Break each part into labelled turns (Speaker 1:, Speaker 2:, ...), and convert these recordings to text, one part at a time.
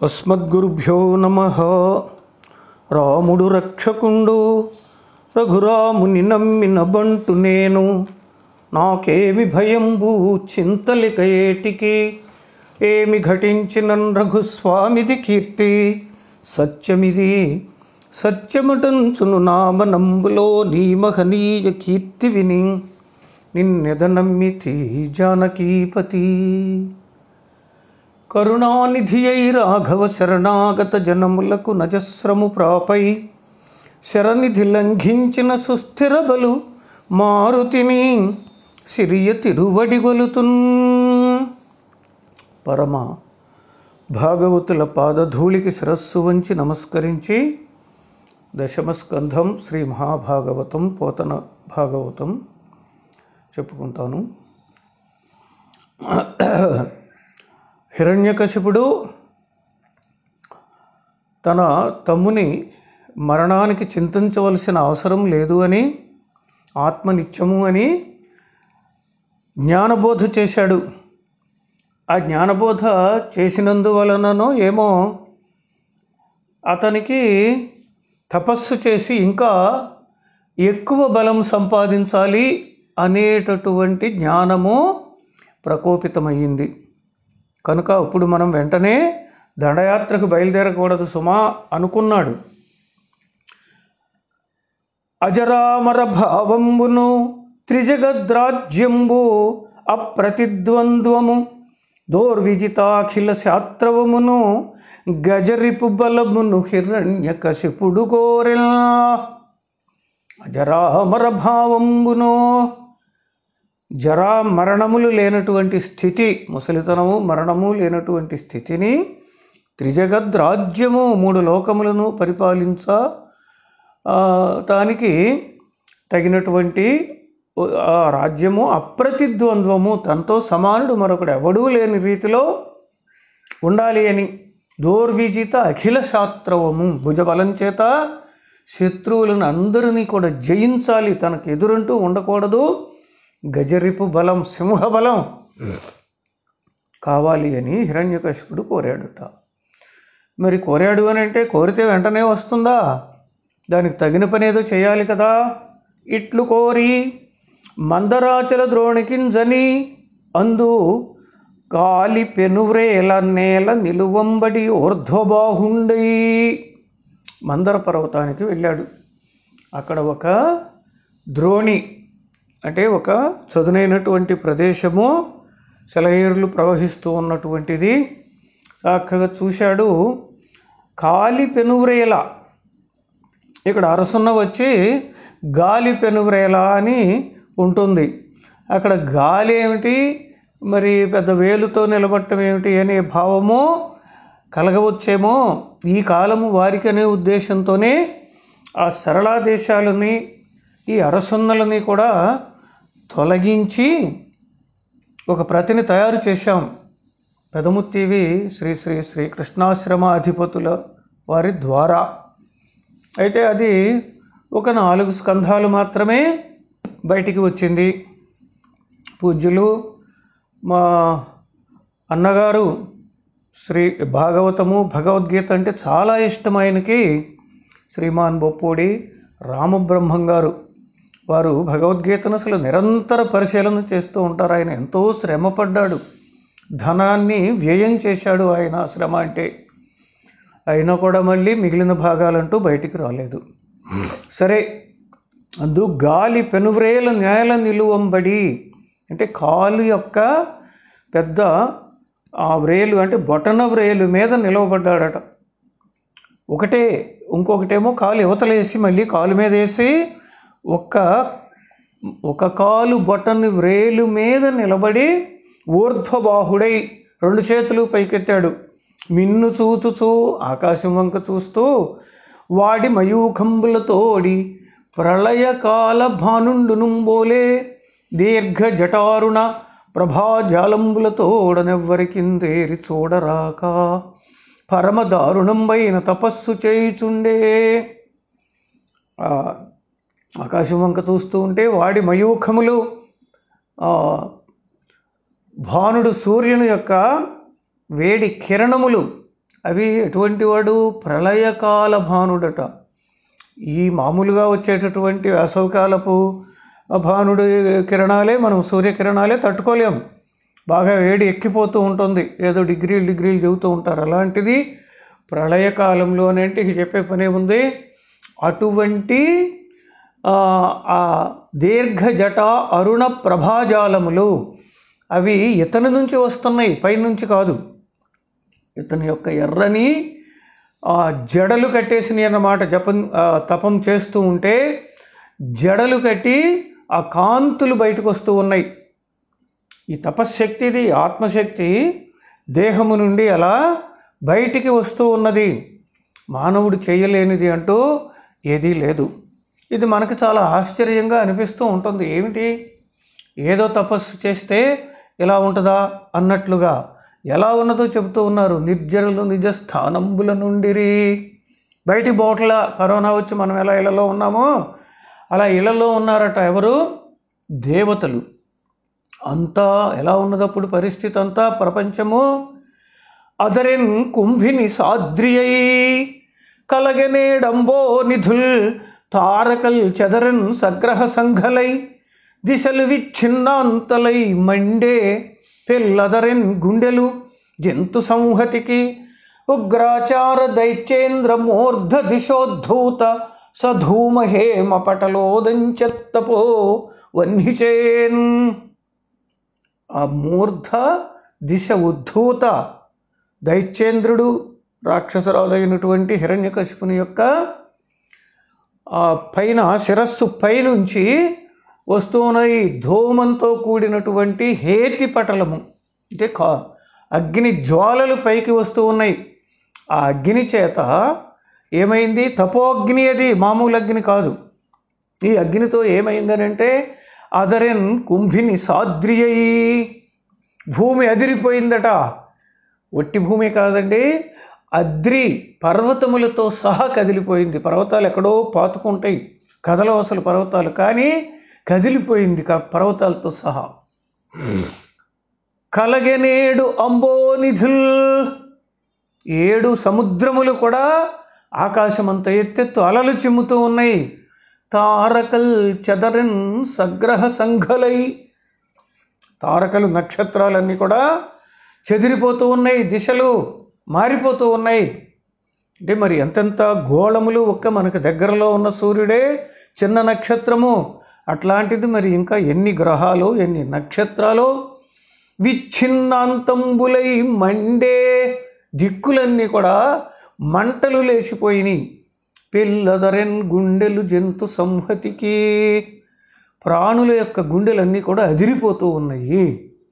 Speaker 1: అస్మద్గురుభ్యో నమ రాముడు రక్షకుండు రఘురాముని నమ్మిన బంటు నేను నాకేమి భయంబు చింతలిక ఏటికి ఏమి ఘటించిన రఘుస్వామిది కీర్తి సత్యమిది సత్యముటంచును నామనంబులో నీ మహనీయ కీర్తి విని నిన్నెద నమ్మితి జానకీపతి కరుణానిధి అయి రాఘవ శరణాగత జనములకు నజస్రము ప్రాపై శరనిధి లంఘించిన సుస్థిర బలు మారుతిని సిరియ తిరువడిగొలుతున్ పరమ భాగవతుల పాదధూళికి శిరస్సు వంచి నమస్కరించి దశమస్కంధం శ్రీ మహాభాగవతం పోతన భాగవతం చెప్పుకుంటాను హిరణ్యకశిపుడు తన తమ్ముని మరణానికి చింతించవలసిన అవసరం లేదు అని ఆత్మనిత్యము అని జ్ఞానబోధ చేశాడు ఆ జ్ఞానబోధ చేసినందువలననో ఏమో అతనికి తపస్సు చేసి ఇంకా ఎక్కువ బలం సంపాదించాలి అనేటటువంటి జ్ఞానము ప్రకోపితమయ్యింది కనుక ఇప్పుడు మనం వెంటనే దండయాత్రకు బయలుదేరకూడదు సుమా అనుకున్నాడు అజరామర భావంబును త్రిజగద్రాజ్యంబు అప్రతిద్వంద్వము దోర్విజితాఖిల శాత్రవమును గజరిపు బలమును హిరణ్య కశిపుడు కోరెల్ అజరామర భావంబును జరా మరణములు లేనటువంటి స్థితి ముసలితనము మరణము లేనటువంటి స్థితిని త్రిజగద్రాజ్యము మూడు లోకములను పరిపాలించ ఆ, టానికి తగినటువంటి ఆ రాజ్యము అప్రతిద్వంద్వము తనతో సమానుడు మరొకడు ఎవడూ లేని రీతిలో ఉండాలి అని దోర్విజిత అఖిల శాస్త్రవము భుజబలం చేత శత్రువులను అందరినీ కూడా జయించాలి తనకు ఎదురంటూ ఉండకూడదు గజరిపు బలం సింహ బలం కావాలి అని హిరణ్యకశిపుడు కోరాడుట మరి కోరాడు అని అంటే కోరితే వెంటనే వస్తుందా దానికి తగిన పని ఏదో చేయాలి కదా ఇట్లు కోరి మందరాచల ద్రోణికింజని అందు గాలి పెనువ్రేల నేల నిలువంబడి ఊర్ధ్వబాహుండై మందర పర్వతానికి వెళ్ళాడు అక్కడ ఒక ద్రోణి అంటే ఒక చదునైనటువంటి ప్రదేశము సెలయేర్లు ప్రవహిస్తూ ఉన్నటువంటిది చక్కగా చూశాడు కాలి పెనువ్రేల ఇక్కడ అరసున్న వచ్చి గాలి పెనువ్రేల అని ఉంటుంది అక్కడ గాలి ఏమిటి మరి పెద్ద వేలుతో నిలబట్టం ఏమిటి అనే భావము కలగవచ్చేమో ఈ కాలము వారికి అనే ఉద్దేశంతోనే ఆ సరళా దేశాలని ఈ అరసున్నలని కూడా తొలగించి ఒక ప్రతిని తయారు చేశాం పెదముత్తివి శ్రీ శ్రీ శ్రీ కృష్ణాశ్రమ అధిపతుల వారి ద్వారా అయితే అది ఒక నాలుగు స్కంధాలు మాత్రమే బయటికి వచ్చింది పూజ్యులు మా అన్నగారు శ్రీ భాగవతము భగవద్గీత అంటే చాలా ఇష్టం ఆయనకి శ్రీమాన్ బొప్పూడి రామబ్రహ్మం గారు వారు భగవద్గీతను అసలు నిరంతర పరిశీలన చేస్తూ ఉంటారు ఆయన ఎంతో శ్రమపడ్డాడు ధనాన్ని వ్యయం చేశాడు ఆయన శ్రమ అంటే అయినా కూడా మళ్ళీ మిగిలిన భాగాలంటూ బయటికి రాలేదు సరే అందు గాలి పెనువ్రేల నేల నిలువంబడి అంటే కాలు యొక్క పెద్ద ఆ వ్రేలు అంటే బొటన వ్రేలు మీద నిలవబడ్డాడట ఒకటే ఇంకొకటేమో కాలు యువతలేసి మళ్ళీ కాలు మీద వేసి ఒక్క ఒక కాలు బొటని వ్రేలు మీద నిలబడి ఊర్ధ్వబాహుడై రెండు చేతులు పైకెత్తాడు మిన్ను చూచుచూ ఆకాశం వంక చూస్తూ వాడి మయూఖంబులతోడి ప్రళయకాల భానుండునుంబోలే దీర్ఘ జటారుణ ప్రభాజాలంబులతోడనెవ్వరికిందేరి చూడరాక పరమ దారుణంబైన తపస్సు చేయుచుండే ఆ, ఆకాశం వంక చూస్తూ ఉంటే వాడి మయూఖములు ఆ, భానుడు సూర్యుని యొక్క వేడి కిరణములు అవి ఎటువంటి వాడు ప్రళయకాల భానుడట ఈ మామూలుగా వచ్చేటటువంటి వేసవకాలపు భానుడి కిరణాలే మనం సూర్యకిరణాలే తట్టుకోలేం బాగా వేడి ఎక్కిపోతూ ఉంటుంది ఏదో డిగ్రీలు డిగ్రీలు చెబుతూ ఉంటారు అలాంటిది ప్రళయకాలంలోనేంటి ఇక చెప్పే పనే ఉంది అటువంటి ఆ, ఆ దీర్ఘ జట అరుణ ప్రభాజాలములు అవి ఇతని నుంచి వస్తున్నాయి పైనుంచి కాదు ఇతని యొక్క ఎర్రని ఆ, జడలు కట్టేసినాయి అన్నమాట జపం ఆ, తపం చేస్తూ ఉంటే జడలు కట్టి ఆ కాంతులు బయటకు వస్తూ ఉన్నాయి ఈ తపశ్శక్తిది ఆత్మశక్తి దేహము నుండి అలా బయటికి వస్తూ ఉన్నది మానవుడు చేయలేనిది అంటూ ఏదీ లేదు ఇది మనకు చాలా ఆశ్చర్యంగా అనిపిస్తూ ఉంటుంది ఏమిటి ఏదో తపస్సు చేస్తే ఇలా ఉంటుందా అన్నట్లుగా ఎలా ఉన్నదో చెబుతూ ఉన్నారు నిర్జరులు నిజ స్థానంబుల నుండిరి బయటి బోట్ల కరోనా వచ్చి మనం ఎలా ఇళ్లలో ఉన్నామో అలా ఇళ్లలో ఉన్నారట ఎవరు దేవతలు అంతా ఎలా ఉన్నదప్పుడు పరిస్థితి అంతా ప్రపంచము అదరెన్ కుంభిని సాద్రియై కలగనేడంబో నిధుల్ తారకల్ చెదరన్ సగ్రహ సంఘలై దిశలు విచ్ఛిన్నాంతలై మండే పెల్లదరెన్ గుండెలు జంతు సంహతికి ఉగ్రాచార దైత్యేంద్ర మూర్ధ దిశోద్ధూత సధూమహేమ పటలోదంచత్తపో వన్నిచేన్ ఆ మూర్ధ దిశ ఉద్ధూత దైత్యేంద్రుడు రాక్షసరాజు అయినటువంటి హిరణ్యకశిపుని యొక్క ఆ పైన శిరస్సు పైనుంచి వస్తున్న ఈ ధూమంతో కూడినటువంటి హేతి పటలము అంటే కా అగ్ని జ్వాలలు పైకి వస్తూ ఉన్నాయి ఆ అగ్ని చేత ఏమైంది తపోగ్ని అది మామూలు అగ్ని కాదు ఈ అగ్నితో ఏమైందనంటే అదరెన్ కుంభిని సాద్రియయి భూమి అదిరిపోయిందట ఒట్టి భూమి కాదండి అద్రి పర్వతములతో సహా కదిలిపోయింది పర్వతాలు ఎక్కడో పాతుకుంటాయి కదలవు అసలు పర్వతాలు కానీ కదిలిపోయింది క- పర్వతాలతో సహా కలగనేడు అంబోనిధుల్ ఏడు సముద్రములు కూడా ఆకాశమంత ఎత్తెత్తు అలలు చిమ్ముతూ ఉన్నాయి తారకల్ చదరన్ సగ్రహ సంఘలై తారకలు నక్షత్రాలన్నీ కూడా చెదిరిపోతూ ఉన్నాయి దిశలు మారిపోతూ ఉన్నాయి అంటే మరి ఎంతెంత గోళములు ఒక్క మనకు దగ్గరలో ఉన్న సూర్యుడే చిన్న నక్షత్రము అట్లాంటిది మరి ఇంకా ఎన్ని గ్రహాలు ఎన్ని నక్షత్రాలు విచ్ఛిన్నాంతంబులై మండే దిక్కులన్నీ కూడా మంటలు లేచిపోయినాయి పిల్లదరెన్ గుండెలు జంతు సంహతికి ప్రాణుల యొక్క గుండెలన్నీ కూడా అదిరిపోతూ ఉన్నాయి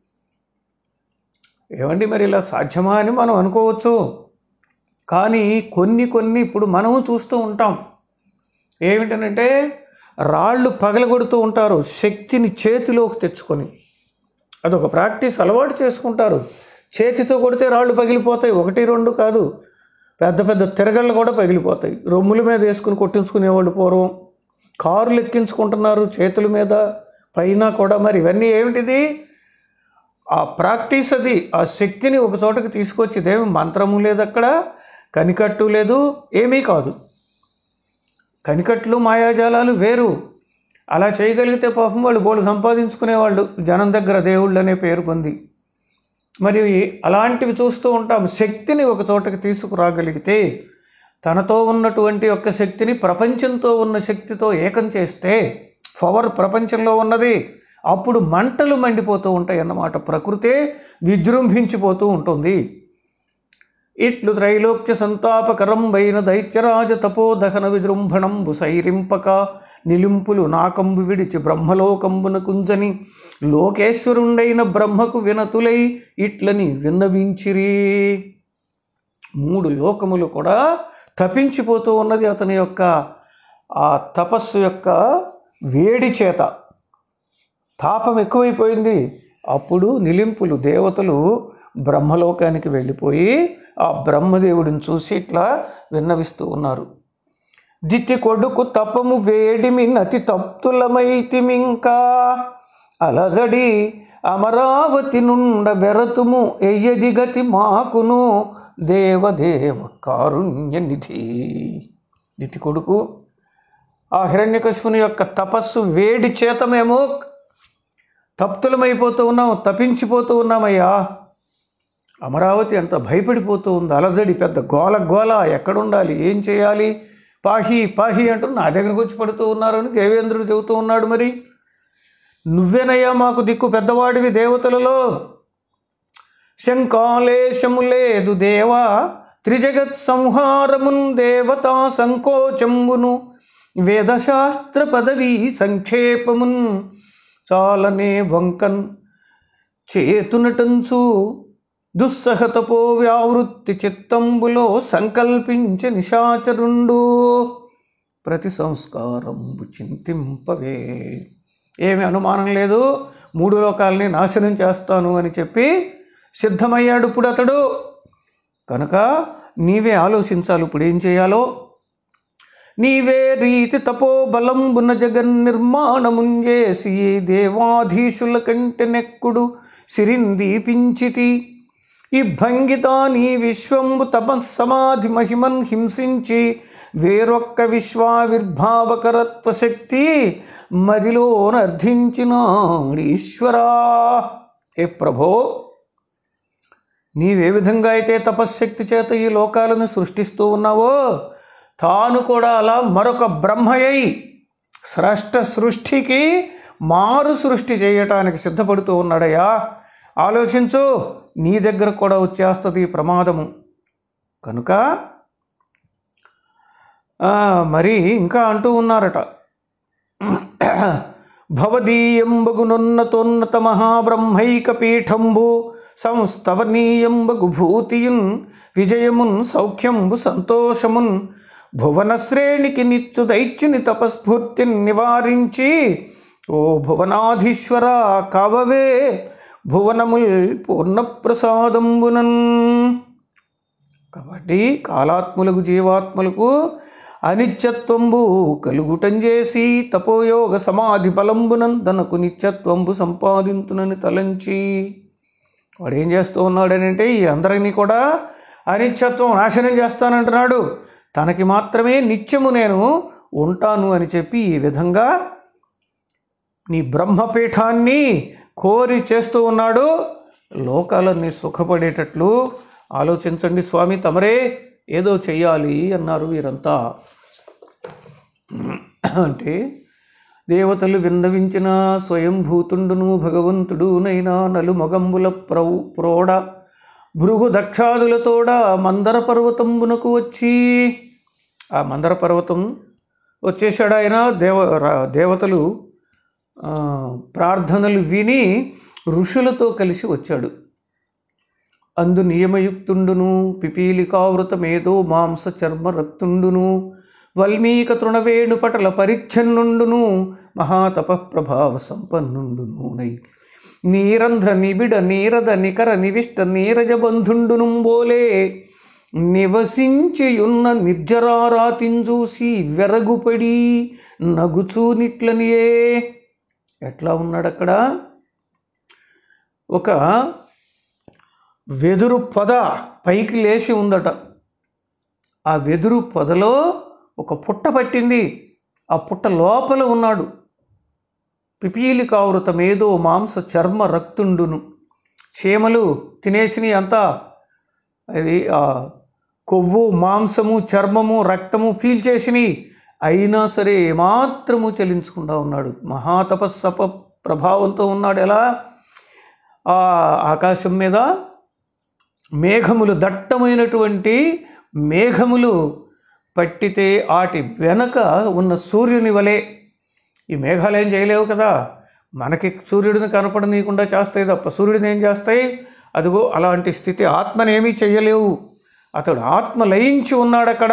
Speaker 1: ఏమండి మరి ఇలా సాధ్యమా అని మనం అనుకోవచ్చు కానీ కొన్ని కొన్ని ఇప్పుడు మనము చూస్తూ ఉంటాం ఏమిటనంటే రాళ్ళు పగలగొడుతూ ఉంటారు శక్తిని చేతిలోకి తెచ్చుకొని అదొక ప్రాక్టీస్ అలవాటు చేసుకుంటారు చేతితో కొడితే రాళ్ళు పగిలిపోతాయి ఒకటి రెండు కాదు పెద్ద పెద్ద తిరగళ్ళు కూడా పగిలిపోతాయి రొమ్ముల మీద వేసుకుని కొట్టించుకునేవాళ్ళు పూర్వం కారులు ఎక్కించుకుంటున్నారు చేతుల మీద పైన కూడా మరి ఇవన్నీ ఏమిటిది ఆ ప్రాక్టీస్ అది ఆ శక్తిని ఒక చోటకి తీసుకొచ్చి ఇదేమి మంత్రము లేదు అక్కడ కనికట్టు లేదు ఏమీ కాదు కనికట్లు మాయాజాలాలు వేరు అలా చేయగలిగితే పాపం వాళ్ళు బోళ్ళు సంపాదించుకునేవాళ్ళు జనం దగ్గర దేవుళ్ళు అనే పేరు పొంది మరి అలాంటివి చూస్తూ ఉంటాం శక్తిని ఒక చోటకి తీసుకురాగలిగితే తనతో ఉన్నటువంటి యొక్క శక్తిని ప్రపంచంతో ఉన్న శక్తితో ఏకం చేస్తే పవర్ ప్రపంచంలో ఉన్నది అప్పుడు మంటలు మండిపోతూ ఉంటాయి అన్నమాట ప్రకృతే విజృంభించిపోతూ ఉంటుంది ఇట్లు త్రైలోక్య సంతాపకరం వైన దైత్యరాజ తపోదహన విజృంభణం బుసైరింపక నిలింపులు నాకంబు విడిచి బ్రహ్మలోకంబున కుంజని లోకేశ్వరుండైన బ్రహ్మకు వినతులై ఇట్లని విన్నవించిరి మూడు లోకములు కూడా తపించిపోతూ ఉన్నది అతని యొక్క ఆ తపస్సు యొక్క వేడి చేత తాపం ఎక్కువైపోయింది అప్పుడు నిలింపులు దేవతలు బ్రహ్మలోకానికి వెళ్ళిపోయి ఆ బ్రహ్మదేవుడిని చూసి ఇట్లా విన్నవిస్తూ ఉన్నారు దిత్తి కొడుకు తపము వేడిమి నతి తప్తులమైతిమింకా అలజడి అమరావతి నుండ వెరతుము ఎయ్యది గతి మాకును దేవదేవ కారుణ్య నిధి దితి కొడుకు ఆ హిరణ్యకశిపుని యొక్క తపస్సు వేడి చేత మేము తప్తులమైపోతూ ఉన్నాం తప్పించిపోతూ ఉన్నామయ్యా అమరావతి అంత భయపడిపోతూ ఉంది అలజడి పెద్ద గోల గోల ఎక్కడుండాలి ఏం చేయాలి పాహి పాహి అంటూ నా దగ్గరకు వచ్చి పడుతూ ఉన్నారని దేవేంద్రుడు చెబుతూ ఉన్నాడు మరి నువ్వేనయ్యా మాకు దిక్కు పెద్దవాడివి దేవతలలో శంకాలేశము లేదు దేవా త్రిజగత్ సంహారమున్ దేవతా సంకోచంబును వేదశాస్త్ర పదవీ సంక్షేపమున్ చాలనే వంకన్ చేతునటంచు దుస్సహతపో వ్యావృత్తి చిత్తంబులో సంకల్పించ నిశాచరుండు ప్రతి సంస్కారంబు చింతింపవే ఏమి అనుమానం లేదు మూడు లోకాలని నాశనం చేస్తాను అని చెప్పి సిద్ధమయ్యాడు ఇప్పుడు అతడు కనుక నీవే ఆలోచించాలి ఇప్పుడు ఏం చేయాలో నీవే రీతి తపో బలంబున జగన్ నిర్మాణముంజేసి దేవాధీశుల కంటే నెక్కుడు సిరిందీపించితి ఈ భంగిత నీ విశ్వంబు తపస్సమాధి మహిమన్ హింసించి వేరొక్క విశ్వావిర్భావకరత్వ శక్తి మదిలోనర్థించినాడు ఈశ్వరా హే ప్రభో నీవే విధంగా అయితే తపశ్శక్తి చేత ఈ లోకాలను సృష్టిస్తూ ఉన్నావో తాను కూడా అలా మరొక బ్రహ్మయ్యి స్రష్ట సృష్టికి మారు సృష్టి చేయటానికి సిద్ధపడుతూ ఉన్నాడయ్యా ఆలోచించు నీ దగ్గర కూడా వచ్చేస్తుంది ఈ ప్రమాదము కనుక ఆ, మరి ఇంకా అంటూ ఉన్నారట భవదీయంబగునున్నతోన్నత మహాబ్రహ్మైక పీఠంబు సంస్తవనీయంబగు భూతియున్ విజయమున్ సౌఖ్యంబు సంతోషమున్ భువన శ్రేణికి నిచ్చు దైత్యుని తపస్ఫూర్తిని నివారించి ఓ భువనాధీశ్వర కవవే భువనముల్ పూర్ణప్రసాదంబునన్ కాబట్టి కాలాత్ములకు జీవాత్మలకు అనిత్యత్వంబు కలుగుటం చేసి తపోయోగ సమాధి బలంబునం తనకు నిత్యత్వంబు సంపాదింతునని తలంచి వాడు ఏం చేస్తూ ఉన్నాడనంటే ఈ అందరినీ కూడా అనిత్యత్వం నాశనం చేస్తానంటున్నాడు తనకి మాత్రమే నిత్యము నేను ఉంటాను అని చెప్పి ఈ విధంగా నీ బ్రహ్మపీఠాన్ని కోరి చేస్తూ ఉన్నాడు లోకాలన్నీ సుఖపడేటట్లు ఆలోచించండి స్వామి తమరే ఏదో చెయ్యాలి అన్నారు వీరంతా అంటే దేవతలు విన్నవించిన స్వయంభూతుండును భగవంతుడునైనా నలు మొగంబుల ప్రౌ ప్రోడ భృగు దక్షాదులతోడ మందర పర్వతంబునకు వచ్చి ఆ మందర పర్వతం వచ్చేసాడు ఆయన దేవ రా- దేవతలు ఆ, ప్రార్థనలు విని ఋషులతో కలిసి వచ్చాడు అందు నియమయుక్తుండును పిపీలికావృతమేదో మాంస చర్మ రక్తుండును వల్మీక తృణవేణు పటల పరిచ్ఛన్నుండును మహాతప ప్రభావ సంపన్నుండును నై నీరంధ్ర నిబిడ నీరద నికర నివిష్ట నీరజ బంధుండును బోలే నివసించియున్న నిర్జరారాతించూసి వెరగుపడి నగుచూనిట్లనియే ఎట్లా ఉన్నాడు అక్కడ ఒక వెదురు పొద పైకి లేచి ఉందట ఆ వెదురు పొదలో ఒక పుట్ట పట్టింది ఆ పుట్ట లోపల ఉన్నాడు పిపీలికావృతమేదో మాంస చర్మ రక్తుండును చీమలు తినేసినవి అంతా అది ఆ కొవ్వు మాంసము చర్మము రక్తము పీల్చేసినవి అయినా సరే ఏమాత్రము చలించకుండా ఉన్నాడు మహాతపస్సప ప్రభావంతో ఉన్నాడు ఎలా ఆ ఆకాశం మీద మేఘములు దట్టమైనటువంటి మేఘములు పట్టితే వాటి వెనక ఉన్న సూర్యుని వలె ఈ మేఘాలు ఏం చేయలేవు కదా మనకి సూర్యుడిని కనపడనీయకుండా చేస్తాయి తప్ప సూర్యుడిని ఏం చేస్తాయి అదిగో అలాంటి స్థితి ఆత్మనేమీ చెయ్యలేవు అతడు ఆత్మ లయించి ఉన్నాడు అక్కడ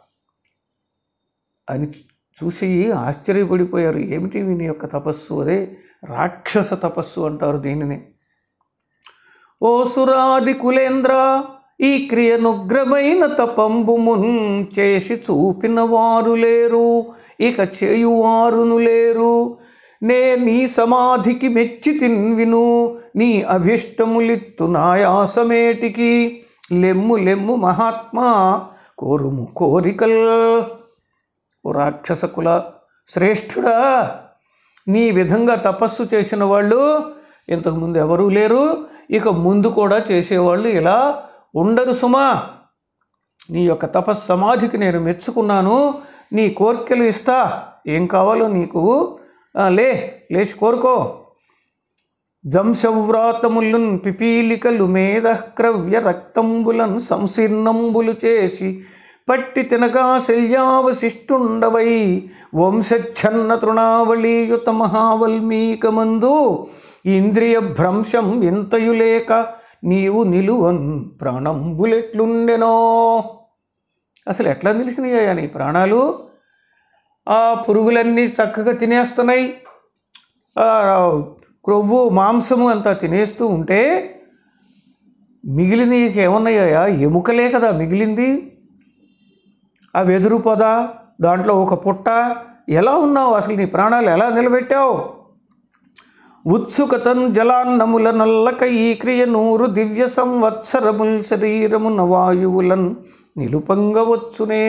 Speaker 1: అని చూ- చూసి ఆశ్చర్యపడిపోయారు ఏమిటి వీని యొక్క తపస్సు అదే రాక్షస తపస్సు అంటారు దీనిని ఓ సురాది కులేంద్ర ఈ క్రియనుగ్రమైన తపంబుమున్ చేసి చూపిన వారు లేరు ఇక చేయువారును లేరు నే నీ సమాధికి మెచ్చి తిన్విను నీ అభిష్టములిత్తు నాయాసమేటికి లెమ్ము లెమ్ము మహాత్మా కోరుము కోరికల్ ఓ రాక్షస కుల శ్రేష్ఠుడా నీ విధంగా తపస్సు చేసిన వాళ్ళు ఇంతకుముందు ఎవరూ లేరు ఇక ముందు కూడా చేసేవాళ్ళు ఇలా ఉండరు సుమా నీ యొక్క తపస్ సమాధికి నేను మెచ్చుకున్నాను నీ కోర్కెలు ఇస్తా ఏం కావాలో నీకు ఆ, లే లేచి కోరుకో జంశవ్రాతములున్ పిపీలికలు మేధక్రవ్య రక్తంబులన్ సంశీర్ణంబులు చేసి పట్టి తినగా శల్యావశిష్టుండవై వంశచ్ఛన్న తృణావళీయుత మహావల్మీకమందు ఇంద్రియ భ్రంశం ఇంతయులేక నీవు నిలువన్ ప్రాణంబులెట్లుండెనో అసలు ఎట్లా నిలిచినాయ్యా నీ ప్రాణాలు ఆ పురుగులన్నీ చక్కగా తినేస్తున్నాయి ఆ క్రొవ్వు మాంసము అంతా తినేస్తూ ఉంటే మిగిలింది ఏమన్నాయా ఎముకలే కదా మిగిలింది ఆ వెదురు పొద దాంట్లో ఒక పుట్ట ఎలా ఉన్నావు అసలు నీ ప్రాణాలు ఎలా నిలబెట్టావు ఉత్సుకతన్ జలాన్నముల నల్లక ఈ క్రియ నూరు దివ్య సంవత్సరముల్ శరీరమున వాయువులన్ నిలుపంగవచ్చునే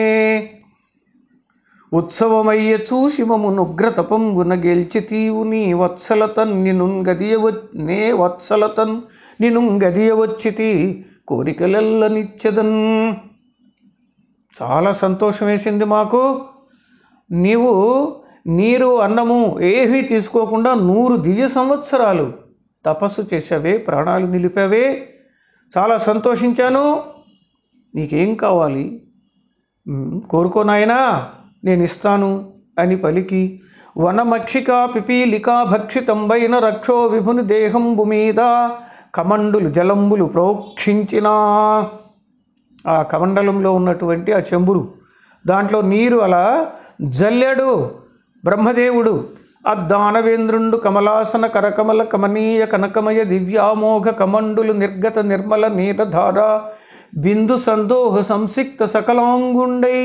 Speaker 1: ఉత్సవమయ్య చూసి మమునుగ్రతపంబున గెల్చితీవు నీ వత్సలతన్ నిను గదియవ నే వత్సలతన్ నిను గదియవచ్చితి కోరికలెల్లనిచ్చదన్ చాలా సంతోషం వేసింది మాకు నీవు నీరు అన్నము ఏమీ తీసుకోకుండా నూరు దివ్య సంవత్సరాలు తపస్సు చేసావే ప్రాణాలు నిలిపావే చాలా సంతోషించాను నీకేం కావాలి "ఉమ్, కోరుకో నాయనా నేను ఇస్తాను అని పలికి వనమక్షిక పిపీలికా భక్షితంబైన రక్షో విభుని దేహంబు మీద కమండులు జలంబులు ప్రోక్షించినా ఆ కమండలంలో ఉన్నటువంటి ఆ చెంబురు దాంట్లో నీరు అలా జల్లాడు బ్రహ్మదేవుడు ఆ దానవేంద్రుండు కమలాసన కరకమల కమనీయ కనకమయ దివ్యామోఘ కమండులు నిర్గత నిర్మల నీరధార బిందు సందోహ సంసిక్త సకలాంగుండై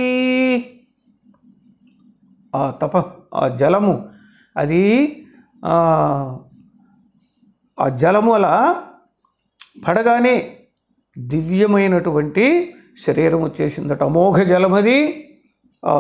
Speaker 1: ఆ తప ఆ జలము అది ఆ, ఆ జలము అలా పడగానే దివ్యమైనటువంటి శరీరం వచ్చేసిందట అమోఘ జలమది ఆ,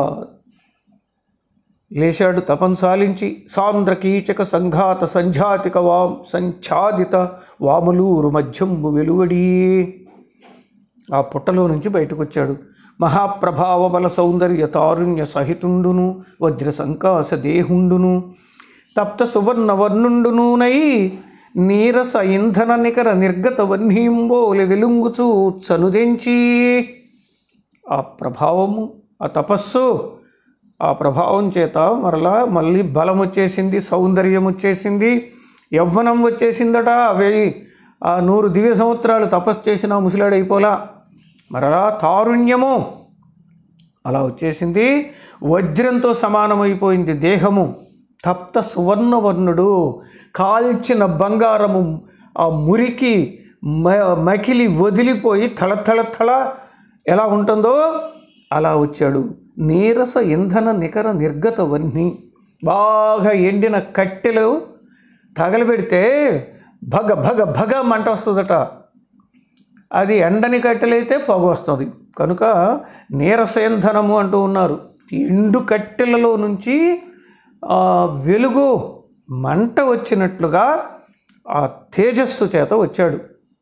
Speaker 1: లేచాడు తపం సాలించి సాంద్ర కీచక సంఘాత సంఝాతిక వాం సంఛాదిత వాములూరు మధ్యంబు వెలువడి ఆ పుట్టలో నుంచి బయటకు వచ్చాడు మహాప్రభావ బల సౌందర్య తారుణ్య సహితుండును వజ్ర సంకాస దేహుండును తప్త సువర్ణ వర్ణుండునూనై నీరస ఇంధన నికర నిర్గత వన్హీంబోలి వెలుంగుచూ చనుదెంచి ఆ ప్రభావము ఆ తపస్సు ఆ ప్రభావం చేత మరలా మళ్ళీ బలం వచ్చేసింది సౌందర్యం వచ్చేసింది యవ్వనం వచ్చేసిందట వెయ్యి ఆ నూరు దివ్య సంవత్సరాలు తపస్సు చేసిన ముసలాడైపోలా మరలా తారుణ్యము అలా వచ్చేసింది వజ్రంతో సమానమైపోయింది దేహము తప్త సువర్ణవర్ణుడు కాల్చిన బంగారము ఆ మురికి మ- మకిలి వదిలిపోయి తల తల తల ఎలా ఉంటుందో అలా వచ్చాడు నీరస ఇంధన నికర నిర్గత వన్ని బాగా ఎండిన కట్టెలు తగలబెడితే భగ భగ భగ మంట వస్తుందట అది ఎండని కట్టెలైతే పొగ వస్తుంది కనుక నీరసేంధనము అంటూ ఉన్నారు ఎండు కట్టెలలో నుంచి ఆ, వెలుగు మంట వచ్చినట్లుగా ఆ తేజస్సు చేత వచ్చాడు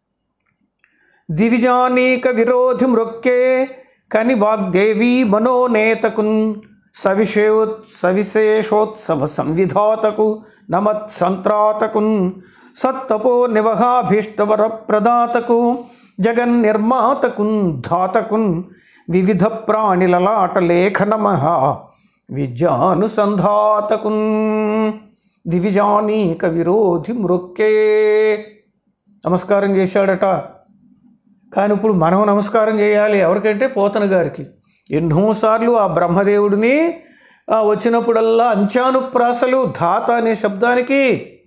Speaker 1: దివిజానీక విరోధి మృక్కే కని వాగ్దేవీ మనోనేతకున్ సవిషేయో సవిశేషోత్సవ సంవిధాతకు నమత్ సంత్రాతకున్ సత్తపో నివహాభీష్టవర ప్రదాతకు జగన్నిర్మాతకున్ ధాతకున్ వివిధ ప్రాణిలలాట లేఖనమః విద్యానుసంధాతకున్ దివిజానీక విరోధి మృక్కే నమస్కారం చేశాడట కానీ ఇప్పుడు మనం నమస్కారం చేయాలి ఎవరికంటే పోతన గారికి ఎన్నోసార్లు ఆ బ్రహ్మదేవుడిని ఆ వచ్చినప్పుడల్లా అంచానుప్రాసలు ధాత అనే శబ్దానికి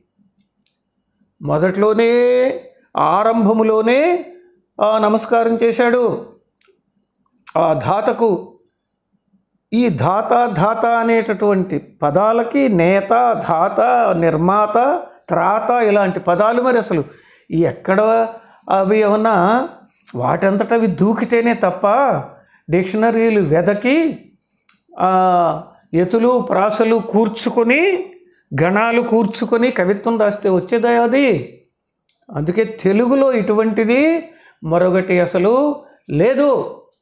Speaker 1: మొదట్లోనే ఆరంభములోనే ఆ నమస్కారం చేశాడు ఆ ధాతకు ఈ ధాత ధాత అనేటటువంటి పదాలకి నేత ధాత నిర్మాత త్రాత ఇలాంటి పదాలు మరి అసలు ఈ ఎక్కడ అవి ఏమన్నా వాటంతట అవి దూకితేనే తప్ప డిక్షనరీలు వెదకి ఆ, ఎతులు ప్రాసలు కూర్చుకొని గణాలు కూర్చుకొని కవిత్వం రాస్తే వచ్చేదా అది అందుకే తెలుగులో ఇటువంటిది మరొకటి అసలు లేదు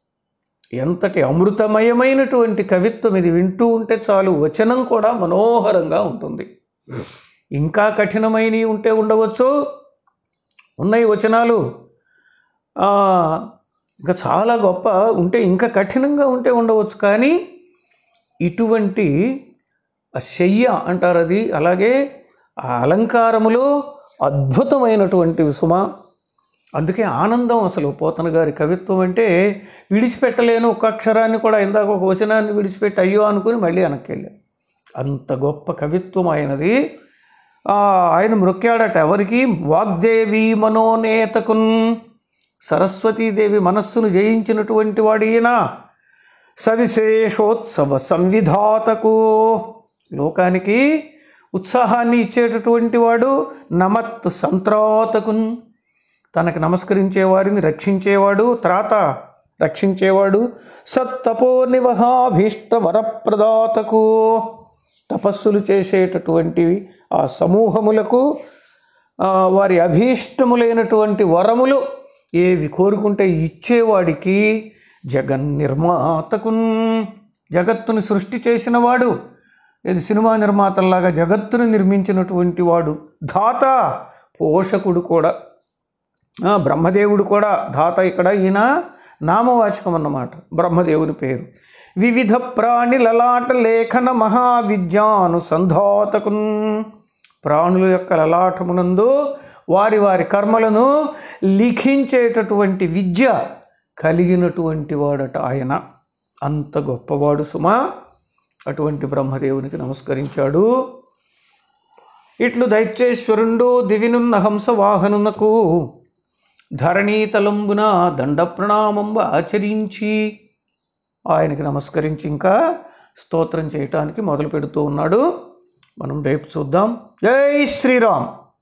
Speaker 1: ఎంతటి అమృతమయమైనటువంటి కవిత్వం ఇది వింటూ ఉంటే చాలు వచనం కూడా మనోహరంగా ఉంటుంది ఇంకా కఠినమైనవి ఉంటే ఉండవచ్చు ఉన్నాయి వచనాలు ఆ, ఇంకా చాలా గొప్ప ఉంటే ఇంకా కఠినంగా ఉంటే ఉండవచ్చు కానీ ఇటువంటి ఆ శయ్య అంటారు అది అలాగే ఆ అలంకారములు అద్భుతమైనటువంటివి సుమ అందుకే ఆనందం అసలు పోతన గారి కవిత్వం అంటే విడిచిపెట్టలేను ఒక్క అక్షరాన్ని కూడా ఇందాక ఒక వచనాన్ని విడిచిపెట్టి అయ్యో అనుకుని మళ్ళీ వెనక్కి వెళ్ళాను అంత గొప్ప కవిత్వం ఆయనది ఆ, ఆయన మృక్కాడట ఎవరికి వాగ్దేవి మనోనేతకున్ సరస్వతీదేవి మనస్సును జయించినటువంటి వాడు ఈయన సవిశేషోత్సవ సంవిధాతకు లోకానికి ఉత్సాహాన్ని ఇచ్చేటటువంటి వాడు నమత్ సంత్రాతకున్ తనకు నమస్కరించే వారిని రక్షించేవాడు త్రాత రక్షించేవాడు సత్తపో నివహాభీష్ట వరప్రదాతకు తపస్సులు చేసేటటువంటివి ఆ సమూహములకు ఆ, వారి అభీష్టములైనటువంటి వరములు ఏవి కోరుకుంటే ఇచ్చేవాడికి జగన్నిర్మాతకున్ జగత్తుని సృష్టి చేసిన వాడు ఇది సినిమా నిర్మాతల్లాగా జగత్తుని నిర్మించినటువంటి వాడు ధాత పోషకుడు కూడా ఆ, బ్రహ్మదేవుడు కూడా ధాత ఇక్కడ ఈయన నామవాచకం అన్నమాట బ్రహ్మదేవుని పేరు వివిధ ప్రాణి లలాట లేఖన మహావిద్యానుసంధాతకున్ ప్రాణుల యొక్క లలాటమునందు వారి వారి కర్మలను లిఖించేటటువంటి విద్య కలిగినటువంటి వాడట ఆయన అంత గొప్పవాడు సుమా అటువంటి బ్రహ్మదేవునికి నమస్కరించాడు ఇట్లు దైత్యేశ్వరుండు దివినున్న హంసవాహనునకు ధరణీతలంబున దండ ప్రణామంబు ఆచరించి ఆయనకి నమస్కరించి ఇంకా స్తోత్రం చేయటానికి మొదలు పెడుతూ ఉన్నాడు మనం రేపు చూద్దాం జై శ్రీరామ్